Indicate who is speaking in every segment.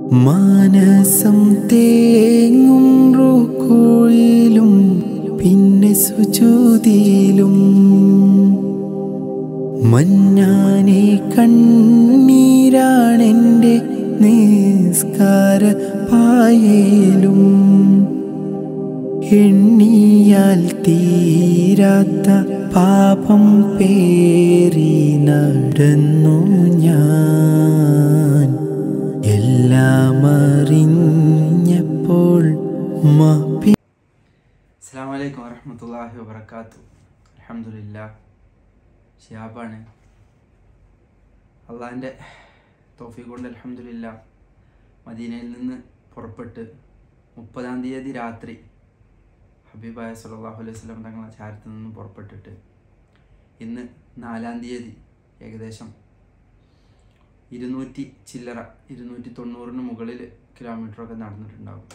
Speaker 1: മാനസം തേങ്ങും റുക്കുയിലും പിന്നെ സുജൂതിയിലും മഞ്ഞാനെ കണ്ണീരാണെൻ്റെ നിസ്കാര പായേലും എണ്ണിയാൽ തീരാത്ത പാപം പേറി നടന്നു ഞാൻ എല്ലാം അറിഞ്ഞപ്പോൾ മാപ്പി
Speaker 2: അസ്സാം വലൈക്കും വറഹമത്തല്ലാഹി വബർക്കാത്തു അലഹമുല്ല ഷിയാബാണ് അള്ളാഹിൻ്റെ തോഫീഖ് കൊണ്ട് അലഹമുല്ല മദീനയിൽ നിന്ന് പുറപ്പെട്ട് മുപ്പതാം തീയതി രാത്രി ഹബീബായ സല്ലാഹു അലൈഹി സ്വലം തങ്ങളെ ചാരത്തിൽ നിന്ന് പുറപ്പെട്ടിട്ട് ഇന്ന് നാലാം തീയതി ഏകദേശം ഇരുന്നൂറ്റി ചില്ലറ ഇരുന്നൂറ്റി തൊണ്ണൂറിന് മുകളിൽ കിലോമീറ്ററൊക്കെ നടന്നിട്ടുണ്ടാകും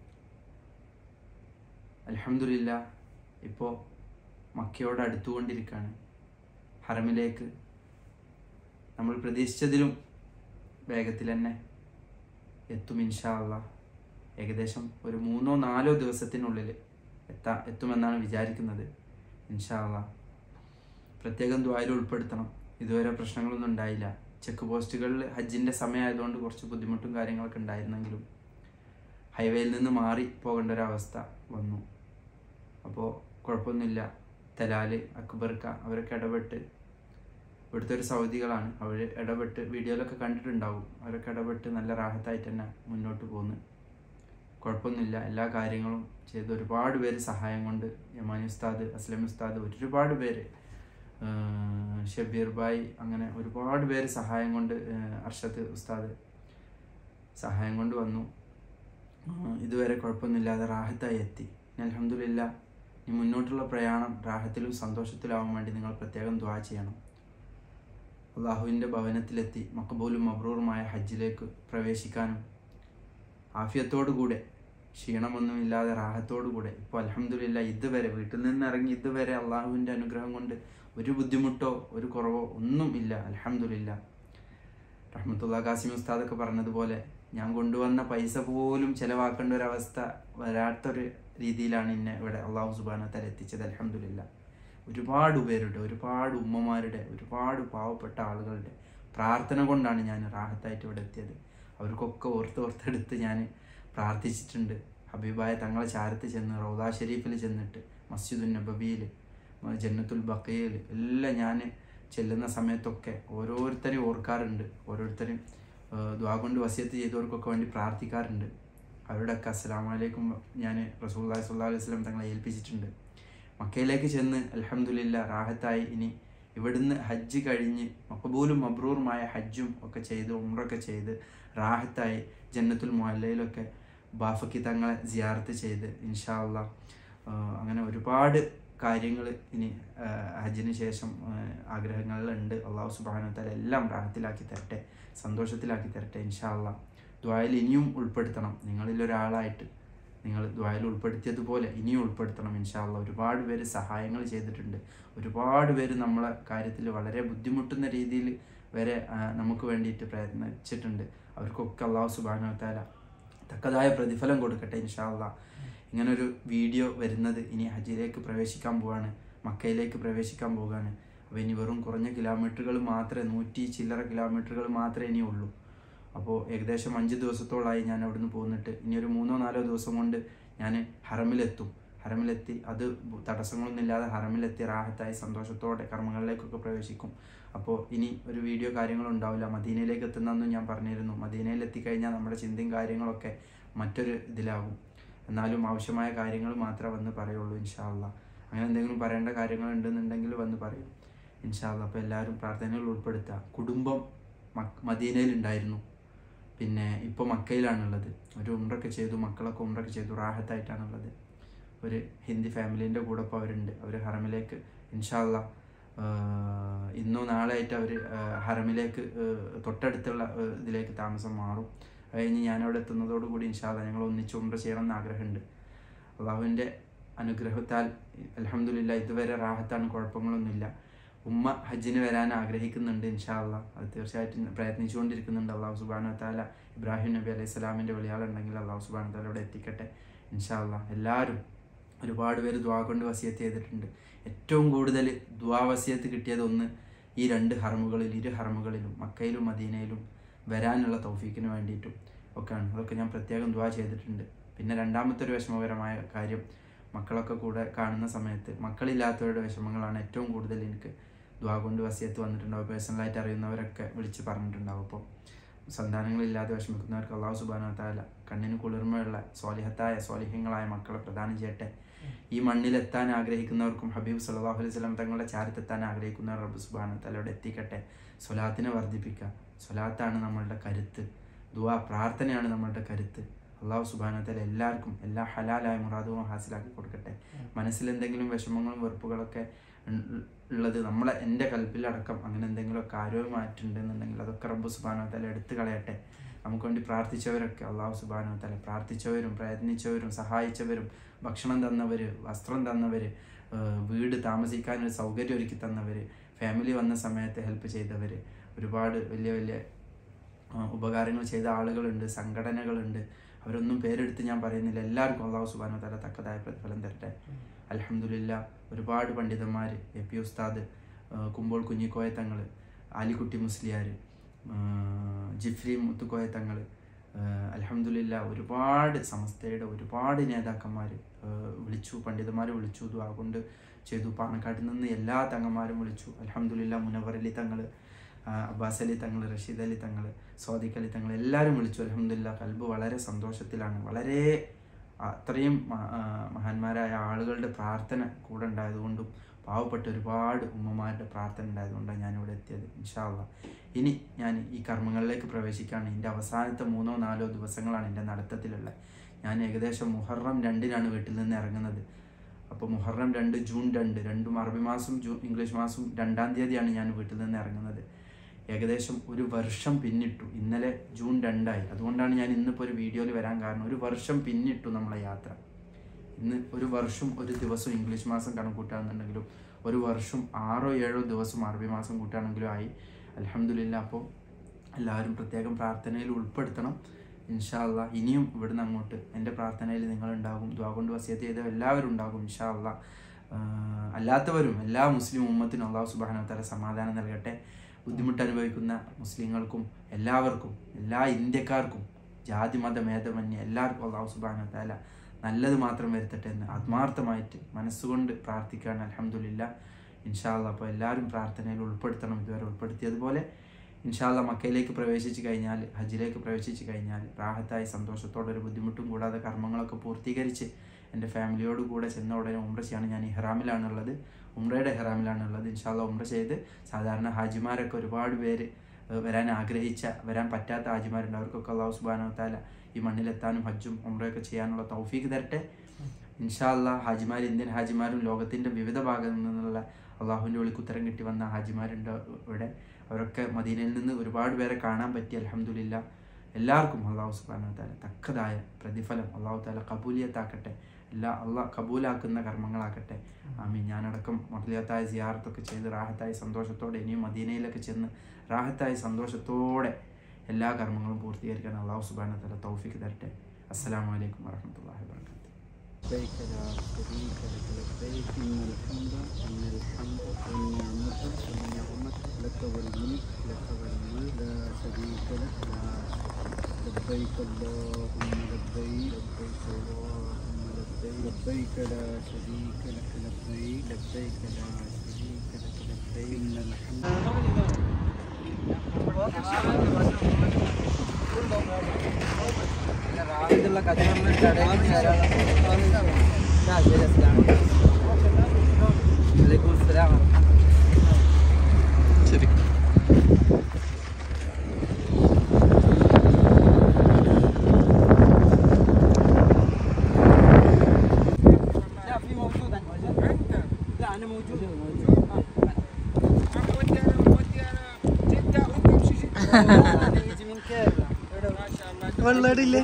Speaker 2: അലഹമില്ല ഇപ്പോൾ മക്കയോട് അടുത്തുകൊണ്ടിരിക്കുകയാണ് ഹറമിലേക്ക് നമ്മൾ പ്രതീക്ഷിച്ചതിലും വേഗത്തിൽ തന്നെ എത്തും ഇൻഷാ അള്ളാ ഏകദേശം ഒരു മൂന്നോ നാലോ ദിവസത്തിനുള്ളിൽ എത്താ എത്തുമെന്നാണ് വിചാരിക്കുന്നത് ഇൻഷാ അള്ളാ പ്രത്യേകം ദ്വായിൽ ഉൾപ്പെടുത്തണം ഇതുവരെ പ്രശ്നങ്ങളൊന്നും ഉണ്ടായില്ല ചെക്ക് പോസ്റ്റുകളിൽ ഹജ്ജിൻ്റെ സമയമായതുകൊണ്ട് കുറച്ച് ബുദ്ധിമുട്ടും കാര്യങ്ങളൊക്കെ ഉണ്ടായിരുന്നെങ്കിലും ഹൈവേയിൽ നിന്ന് മാറി പോകേണ്ട ഒരു അവസ്ഥ വന്നു അപ്പോൾ കുഴപ്പമൊന്നുമില്ല തലാല് അക്ബർക്ക അവരൊക്കെ ഇടപെട്ട് ഇവിടുത്തെ ഒരു സൗദികളാണ് അവർ ഇടപെട്ട് വീഡിയോയിലൊക്കെ കണ്ടിട്ടുണ്ടാവും അവരൊക്കെ ഇടപെട്ട് നല്ല റാഹത്തായിട്ട് തന്നെ മുന്നോട്ട് പോകുന്നു കുഴപ്പമൊന്നുമില്ല എല്ലാ കാര്യങ്ങളും ചെയ്ത് ഒരുപാട് പേര് സഹായം കൊണ്ട് യമാനി ഉസ്താദ് അസ്ലം ഉസ്താദ് ഒരുപാട് പേര് ആഹ് ഷബീർ ഭായ് അങ്ങനെ ഒരുപാട് പേര് സഹായം കൊണ്ട് ആഹ് അർഷദ് ഉസ്താദ് സഹായം കൊണ്ട് വന്നു ആഹ് ഇതുവരെ കുഴപ്പമൊന്നുമില്ലാതെ റാഹത്തായി എത്തി ഇനി അലഹമില്ല ഇനി മുന്നോട്ടുള്ള പ്രയാണം റാഹത്തിലും സന്തോഷത്തിലാവാൻ വേണ്ടി നിങ്ങൾ പ്രത്യേകം ദ്വാ ചെയ്യണം അള്ളാഹുവിൻ്റെ ഭവനത്തിലെത്തി മക്കബൂലും മബ്രൂറുമായ ഹജ്ജിലേക്ക് പ്രവേശിക്കാനും ആഫിയത്തോടുകൂടെ ക്ഷീണമൊന്നുമില്ലാതെ റാഹത്തോടുകൂടെ ഇപ്പോൾ അലഹമില്ല ഇതുവരെ വീട്ടിൽ നിന്ന് ഇറങ്ങി ഇതുവരെ അള്ളാഹുവിൻ്റെ അനുഗ്രഹം കൊണ്ട് ഒരു ബുദ്ധിമുട്ടോ ഒരു കുറവോ ഒന്നും ഇല്ല അലഹമില്ല റഹ്മത്തുള്ള കാസിം ഉസ്താദൊക്കെ പറഞ്ഞതുപോലെ ഞാൻ കൊണ്ടുവന്ന പൈസ പോലും ചെലവാക്കേണ്ട ഒരു അവസ്ഥ വരാത്തൊരു രീതിയിലാണ് എന്നെ ഇവിടെ അള്ളാഹു സുബാന എത്തിച്ചത് അലഹമില്ല ഒരുപാട് പേരുടെ ഒരുപാട് ഉമ്മമാരുടെ ഒരുപാട് പാവപ്പെട്ട ആളുകളുടെ പ്രാർത്ഥന കൊണ്ടാണ് ഞാൻ റാഹത്തായിട്ട് ഇവിടെ എത്തിയത് അവർക്കൊക്കെ ഓർത്ത് ഓർത്തെടുത്ത് ഞാൻ പ്രാർത്ഥിച്ചിട്ടുണ്ട് ഹബീബായ തങ്ങളെ ചാരത്ത് ചെന്ന് റൗദാ ഷരീഫിൽ ചെന്നിട്ട് മസ്ജിദുൽ നബബിയിൽ ജന്നത്തുൽ ബക്കയിൽ എല്ലാം ഞാൻ ചെല്ലുന്ന സമയത്തൊക്കെ ഓരോരുത്തരെയും ഓർക്കാറുണ്ട് ഓരോരുത്തരും ദ്വാ കൊണ്ട് വസിയത്ത് ചെയ്തവർക്കൊക്കെ വേണ്ടി പ്രാർത്ഥിക്കാറുണ്ട് അവരുടെയൊക്കെ അസ്സലാമലൈക്കും ഞാൻ റസൂല്ലാ സ്വല്ലാ അലൈഹി സ്വലം തങ്ങളെ ഏൽപ്പിച്ചിട്ടുണ്ട് മക്കയിലേക്ക് ചെന്ന് അലഹമുല്ല റാഹത്തായി ഇനി ഇവിടുന്ന് ഹജ്ജ് കഴിഞ്ഞ് മക്കബൂലും മബ്രൂറുമായ ഹജ്ജും ഒക്കെ ചെയ്ത് ഉമ്രൊക്കെ ചെയ്ത് റാഹത്തായി ജന്നത്തുൽ മുഹല്ലയിലൊക്കെ ബാഫക്കി തങ്ങളെ സിയാർത്ത് ചെയ്ത് ഇൻഷാ അള്ളാ അങ്ങനെ ഒരുപാട് കാര്യങ്ങൾ ഇനി ഹജ്ജിന് ശേഷം ആഗ്രഹങ്ങളിലുണ്ട് അള്ളാഹു സുബാനത്താൽ എല്ലാം റാഹത്തിലാക്കി തരട്ടെ സന്തോഷത്തിലാക്കി തരട്ടെ ഇൻഷാ അള്ളാ ദ്വായിൽ ഇനിയും ഉൾപ്പെടുത്തണം നിങ്ങളിലൊരാളായിട്ട് നിങ്ങൾ ദ്വായിൽ ഉൾപ്പെടുത്തിയതുപോലെ ഇനിയും ഉൾപ്പെടുത്തണം ഇൻഷാല്ല ഒരുപാട് പേര് സഹായങ്ങൾ ചെയ്തിട്ടുണ്ട് ഒരുപാട് പേര് നമ്മളെ കാര്യത്തിൽ വളരെ ബുദ്ധിമുട്ടുന്ന രീതിയിൽ വരെ നമുക്ക് വേണ്ടിയിട്ട് പ്രയത്നിച്ചിട്ടുണ്ട് അവർക്കൊക്കെ അള്ളാഹു സുബാനവത്താല തക്കതായ പ്രതിഫലം കൊടുക്കട്ടെ ഇൻഷാല്ല ഇങ്ങനൊരു വീഡിയോ വരുന്നത് ഇനി ഹജ്ജിലേക്ക് പ്രവേശിക്കാൻ പോവാണ് മക്കയിലേക്ക് പ്രവേശിക്കാൻ പോവുകയാണ് അപ്പോൾ ഇനി വെറും കുറഞ്ഞ കിലോമീറ്ററുകൾ മാത്രമേ നൂറ്റി ചില്ലറ കിലോമീറ്ററുകൾ മാത്രമേ ഇനി ഉള്ളൂ അപ്പോൾ ഏകദേശം അഞ്ച് ദിവസത്തോളമായി ഞാൻ അവിടുന്ന് പോന്നിട്ട് ഇനി ഒരു മൂന്നോ നാലോ ദിവസം കൊണ്ട് ഞാൻ ഹറമിലെത്തും ഹറമിലെത്തി അത് തടസ്സങ്ങളൊന്നും ഇല്ലാതെ ഹറമിലെത്തി റാഹത്തായി സന്തോഷത്തോടെ കർമ്മങ്ങളിലേക്കൊക്കെ പ്രവേശിക്കും അപ്പോൾ ഇനി ഒരു വീഡിയോ കാര്യങ്ങളും ഉണ്ടാവില്ല മദീനയിലേക്ക് എത്തുന്നതെന്നും ഞാൻ പറഞ്ഞിരുന്നു മദീനയിൽ എത്തിക്കഴിഞ്ഞാൽ നമ്മുടെ ചിന്തയും കാര്യങ്ങളൊക്കെ മറ്റൊരു ഇതിലാകും എന്നാലും ആവശ്യമായ കാര്യങ്ങൾ മാത്രമേ വന്ന് പറയുള്ളൂ ഇൻഷാല്ല അങ്ങനെ എന്തെങ്കിലും പറയേണ്ട കാര്യങ്ങൾ ഉണ്ടെന്നുണ്ടെങ്കിൽ വന്ന് പറയും ഇൻഷാല്ല അപ്പോൾ എല്ലാവരും പ്രാർത്ഥനകൾ ഉൾപ്പെടുത്തുക കുടുംബം മദീനയിൽ ഉണ്ടായിരുന്നു പിന്നെ ഇപ്പോൾ മക്കയിലാണുള്ളത് ഒരു ഉമ്രൊക്കെ ചെയ്തു മക്കളൊക്കെ ഉമ്രൊക്കെ ചെയ്തു റാഹത്തായിട്ടാണുള്ളത് ഒരു ഹിന്ദി ഫാമിലീൻ്റെ കൂടെ ഇപ്പോൾ അവരുണ്ട് അവർ ഹറമിലേക്ക് ഇൻഷാല്ല ഇന്നോ നാളെ ആയിട്ട് അവർ ഹറമിലേക്ക് തൊട്ടടുത്തുള്ള ഇതിലേക്ക് താമസം മാറും അത് കഴിഞ്ഞ് ഞാനവിടെ എത്തുന്നതോടുകൂടി ഇൻഷാല്ല ഞങ്ങൾ ഒന്നിച്ച് ഉമ്ര ചെയ്യണമെന്ന് ആഗ്രഹമുണ്ട് അള്ളാഹുവിൻ്റെ അനുഗ്രഹത്താൽ അലഹമില്ല ഇതുവരെ റാഹത്താണ് കുഴപ്പങ്ങളൊന്നുമില്ല ഉമ്മ ഹജ്ജിന് വരാൻ ആഗ്രഹിക്കുന്നുണ്ട് ഇൻഷാല്ല അത് തീർച്ചയായിട്ടും പ്രയത്നിച്ചുകൊണ്ടിരിക്കുന്നുണ്ട് അള്ളാഹു സുബാന താല ഇബ്രാഹിം നബി അലൈഹി സ്വലാമിൻ്റെ വിളിയാളുണ്ടെങ്കിൽ അള്ളാഹു സുബാന താല ഇവിടെ എത്തിക്കട്ടെ ഇൻഷാല്ല എല്ലാവരും ഒരുപാട് പേര് ദ്വാ കൊണ്ട് വസിയത്ത് ചെയ്തിട്ടുണ്ട് ഏറ്റവും കൂടുതൽ ദ്വാ വസിയത്ത് കിട്ടിയത് ഒന്ന് ഈ രണ്ട് ഹറമുകളിൽ ഇരു ഹറമുകളിലും മക്കയിലും മദീനയിലും വരാനുള്ള തൗഫീക്കിന് വേണ്ടിയിട്ടും ഒക്കെയാണ് അതൊക്കെ ഞാൻ പ്രത്യേകം ദ്വാ ചെയ്തിട്ടുണ്ട് പിന്നെ രണ്ടാമത്തെ ഒരു വിഷമകരമായ കാര്യം മക്കളൊക്കെ കൂടെ കാണുന്ന സമയത്ത് മക്കളില്ലാത്തവരുടെ വിഷമങ്ങളാണ് ഏറ്റവും കൂടുതൽ എനിക്ക് ദ്വാ കൊണ്ട് വസിയത്ത് വന്നിട്ടുണ്ടാവും പേഴ്സണലായിട്ട് അറിയുന്നവരൊക്കെ വിളിച്ച് പറഞ്ഞിട്ടുണ്ടാവും അപ്പോൾ സന്താനങ്ങളില്ലാതെ വിഷമിക്കുന്നവർക്ക് അള്ളാഹു സുബാന താല കണ്ണിന് കുളിർമയുള്ള സ്വാലിഹത്തായ സ്വാലിഹ്യങ്ങളായ മക്കളെ പ്രദാനം ചെയ്യട്ടെ ഈ മണ്ണിലെത്താൻ ആഗ്രഹിക്കുന്നവർക്കും ഹബീബ് സല്ലാഹു അലൈഹി സ്വലം തങ്ങളുടെ ചാരത്തെത്താൻ ആഗ്രഹിക്കുന്നവർ റബ്ബ് സുബാന തലയോടെ എത്തിക്കട്ടെ സ്വലാത്തിനെ വർദ്ധിപ്പിക്കുക സ്വലാത്താണ് നമ്മളുടെ കരുത്ത് ദുവാ പ്രാർത്ഥനയാണ് നമ്മളുടെ കരുത്ത് അള്ളാഹു സുബാനത്തല എല്ലാവർക്കും എല്ലാ ഹലാലായ മുറാദുവും ഹാസിലാക്കി കൊടുക്കട്ടെ മനസ്സിൽ എന്തെങ്കിലും വിഷമങ്ങളും വെറുപ്പുകളൊക്കെ ഉൾ- ഉള്ളത് നമ്മളെ എൻ്റെ കൽപ്പിലടക്കം അങ്ങനെ എന്തെങ്കിലുമൊക്കെ ആരോഗ്യമായിട്ടുണ്ടെന്നുണ്ടെങ്കിൽ അതൊക്കെ റബ്ബ് സുബാനത്തല എടുത്തു കളയട്ടെ നമുക്ക് വേണ്ടി പ്രാർത്ഥിച്ചവരൊക്കെ അള്ളാഹു സുബാനത്തല പ്രാർത്ഥിച്ചവരും പ്രയത്നിച്ചവരും സഹായിച്ചവരും ഭക്ഷണം തന്നവർ വസ്ത്രം തന്നവർ വീട് താമസിക്കാൻ ഒരു സൗകര്യം ഒരുക്കി തന്നവർ ഫാമിലി വന്ന സമയത്ത് ഹെൽപ്പ് ചെയ്തവർ ഒരുപാട് വലിയ വലിയ ആ, ഉപകാരങ്ങൾ ചെയ്ത ആളുകളുണ്ട് സംഘടനകളുണ്ട് അവരൊന്നും പേരെടുത്ത് ഞാൻ പറയുന്നില്ല എല്ലാവർക്കും അള്ളാഹു സുബാനോ തല തക്കതായ പ്രതിഫലം തരട്ടെ അലഹമുല്ല ഒരുപാട് പണ്ഡിതന്മാർ എ പി ഉസ്താദ് ആ, കുമ്പോൾ കുഞ്ഞിക്കോയ തങ്ങൾ ആലിക്കുട്ടി മുസ്ലിയാർ ജിഫ്രി മുത്തുക്കോയ തങ്ങൾ അലഹമുല്ല ഒരുപാട് സമസ്തയുടെ ഒരുപാട് നേതാക്കന്മാർ വിളിച്ചു പണ്ഡിതന്മാർ വിളിച്ചു ദുആ കൊണ്ട് ചെയ്തു പാണക്കാട്ടിൽ നിന്ന് എല്ലാ തങ്ങന്മാരും വിളിച്ചു അലഹമുല്ല മുനവർ അലി തങ്ങൾ അബ്ബാസ് അലി തങ്ങൾ റഷീദ് അലി തങ്ങൾ സ്വാദിഖ് അലി തങ്ങൾ എല്ലാവരും വിളിച്ചു അലഹമില്ല കൽബ് വളരെ സന്തോഷത്തിലാണ് വളരെ അത്രയും മ- ആ, മഹാന്മാരായ ആളുകളുടെ പ്രാർത്ഥന കൂടെ ഉണ്ടായതുകൊണ്ടും പാവപ്പെട്ട ഒരുപാട് ഉമ്മമാരുടെ പ്രാർത്ഥന ഉണ്ടായതുകൊണ്ടാണ് ഞാനിവിടെ എത്തിയത് ഇൻഷാല്ല ഇനി ഞാൻ ഈ കർമ്മങ്ങളിലേക്ക് പ്രവേശിക്കുകയാണ് എൻ്റെ അവസാനത്തെ മൂന്നോ നാലോ ദിവസങ്ങളാണ് എൻ്റെ നടത്തത്തിലുള്ളത് ഞാൻ ഏകദേശം മുഹറം രണ്ടിനാണ് വീട്ടിൽ നിന്ന് ഇറങ്ങുന്നത് അപ്പോൾ മുഹറം രണ്ട് ജൂൺ രണ്ട് രണ്ടും അറബി മാസം ജൂൺ ഇംഗ്ലീഷ് മാസം രണ്ടാം തീയതിയാണ് ഞാൻ വീട്ടിൽ നിന്ന് ഇറങ്ങുന്നത് ഏകദേശം ഒരു വർഷം പിന്നിട്ടു ഇന്നലെ ജൂൺ രണ്ടായി അതുകൊണ്ടാണ് ഞാൻ ഇന്നിപ്പോൾ ഒരു വീഡിയോയിൽ വരാൻ കാരണം ഒരു വർഷം പിന്നിട്ടു നമ്മളെ യാത്ര ഇന്ന് ഒരു വർഷം ഒരു ദിവസം ഇംഗ്ലീഷ് മാസം കണക്കൂട്ടുകയാണെന്നുണ്ടെങ്കിലും ഒരു വർഷം ആറോ ഏഴോ ദിവസം അറബി മാസം കൂട്ടുകയാണെങ്കിലും ആയി അലഹമില്ല അപ്പോൾ എല്ലാവരും പ്രത്യേകം പ്രാർത്ഥനയിൽ ഉൾപ്പെടുത്തണം ഇൻഷാല്ല ഇനിയും ഇവിടുന്ന് അങ്ങോട്ട് എൻ്റെ പ്രാർത്ഥനയിൽ നിങ്ങളുണ്ടാകും ദ്വാ കൊണ്ട് വസിയത്ത് ചെയ്ത എല്ലാവരും ഉണ്ടാകും ഇൻഷാല്ല അല്ലാത്തവരും എല്ലാ മുസ്ലിം ഉമ്മത്തിനും അള്ളാഹു സുബാന തല സമാധാനം നൽകട്ടെ ബുദ്ധിമുട്ട് അനുഭവിക്കുന്ന മുസ്ലിങ്ങൾക്കും എല്ലാവർക്കും എല്ലാ ഇന്ത്യക്കാർക്കും ജാതി മത ഭേദമന്യേ എല്ലാവർക്കും അള്ളാഹു സുബാന താല നല്ലത് മാത്രം വരുത്തട്ടെ എന്ന് ആത്മാർത്ഥമായിട്ട് മനസ്സുകൊണ്ട് പ്രാർത്ഥിക്കുകയാണ് അലഹമുല്ല ഇൻഷാല്ല അപ്പോൾ എല്ലാവരും പ്രാർത്ഥനയിൽ ഉൾപ്പെടുത്തണം ഇതുവരെ ഉൾപ്പെടുത്തിയതുപോലെ ഇൻഷാല്ല മക്കയിലേക്ക് പ്രവേശിച്ച് കഴിഞ്ഞാൽ ഹജ്ജിലേക്ക് പ്രവേശിച്ച് കഴിഞ്ഞാൽ റാഹത്തായി സന്തോഷത്തോടെ ഒരു ബുദ്ധിമുട്ടും കൂടാതെ കർമ്മങ്ങളൊക്കെ പൂർത്തീകരിച്ച് എൻ്റെ ഫാമിലിയോട് കൂടെ ചെന്ന ഉടനെ ഉംറ ചെയ്യാണ് ഞാൻ ഇഹ്റാമിലാണുള്ളത് ഉംറയുടെ ഇഹ്റാമിലാണുള്ളത് ഇൻഷാല്ല ഉംറ ചെയ്ത് സാധാരണ ഹാജിമാരൊക്കെ ഒരുപാട് പേര് ഏഹ് വരാൻ ആഗ്രഹിച്ച വരാൻ പറ്റാത്ത ഹാജിമാരുണ്ട് അവർക്കൊക്കെ അള്ളാഹു സുബാനോ താല ഈ മണ്ണിലെത്താനും ഹജ്ജും ഉംറയൊക്കെ ചെയ്യാനുള്ള തൗഫീക്ക് തരട്ടെ ഇൻഷാല്ല ഹാജിമാർ ഇന്ത്യൻ ഹാജിമാരും ലോകത്തിൻ്റെ വിവിധ ഭാഗത്തു നിന്നുള്ള അള്ളാഹുവിൻ്റെ വിളിക്കുത്തരം കിട്ടി വന്ന ഹാജിമാരുണ്ട് ഇവിടെ അവരൊക്കെ മദീനയിൽ നിന്ന് ഒരുപാട് പേരെ കാണാൻ പറ്റി അലഹമുല്ല എല്ലാവർക്കും അള്ളാഹു സുബാനോ താല തക്കതായ പ്രതിഫലം അള്ളാഹു താല കബൂലിയത്താക്കട്ടെ എല്ലാ അള്ളാഹ് കബൂലാക്കുന്ന കർമ്മങ്ങളാക്കട്ടെ ആമീൻ ഞാനടക്കം മുതലിയത്തായ സിയാറത്തൊക്കെ ചെയ്ത് റാഹത്തായ സന്തോഷത്തോടെ ഇനിയും മദീനയിലൊക്കെ ചെന്ന് റാഹത്തായ സന്തോഷത്തോടെ എല്ലാ കർമ്മങ്ങളും പൂർത്തീകരിക്കാൻ അള്ളാഹു സുബാന തല തൗഫിക്ക് തരട്ടെ അസ്സലാമു അലൈക്കും വറഹമത്തല്ലാഹി വാബർക്കാത്തു
Speaker 3: لبيك لا شريك لك لبيك إن الحمد إن الحمد والنعمة والنعمة لك والملك لك والملك لا شريك لك لا لبيك اللهم لبيك لبيك اللهم لبيك لبيك لا شريك لك لبيك لبيك لا شريك لك لبيك إن الحمد
Speaker 2: ശരി
Speaker 4: لا في موجود عندي لا انا موجود انا يجي من كيرلا ما شاء الله
Speaker 1: വെള്ളടില്ലേ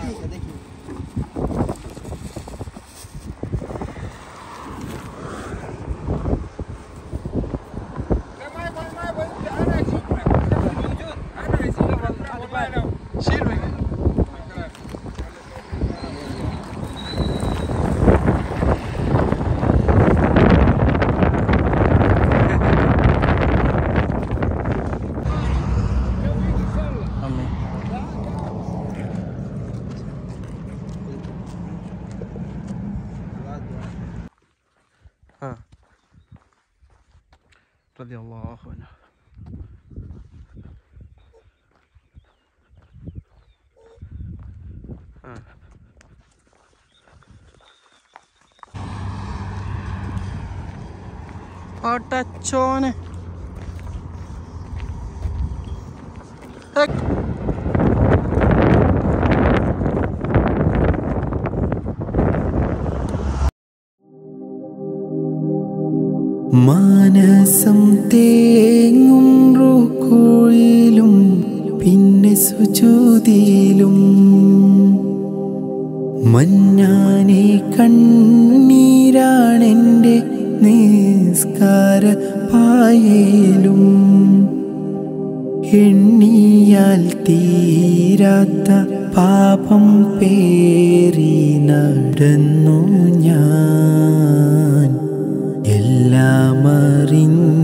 Speaker 3: റളിയല്ലാഹു അൻഹു ആ പടച്ചോനെ ഹെക്ക്.
Speaker 1: മാനസം തേങ്ങും റുക്കുഴിലും പിന്നെ സുചൂതിയിലും മഞ്ഞാനെ കണ്ണീരാണെൻ്റെ നിസ്കാര പായേലും എണ്ണിയാൽ തീരാത്ത പാപം പേറി നടന്നു ഞാൻ എല്ലാം അറിഞ്ഞ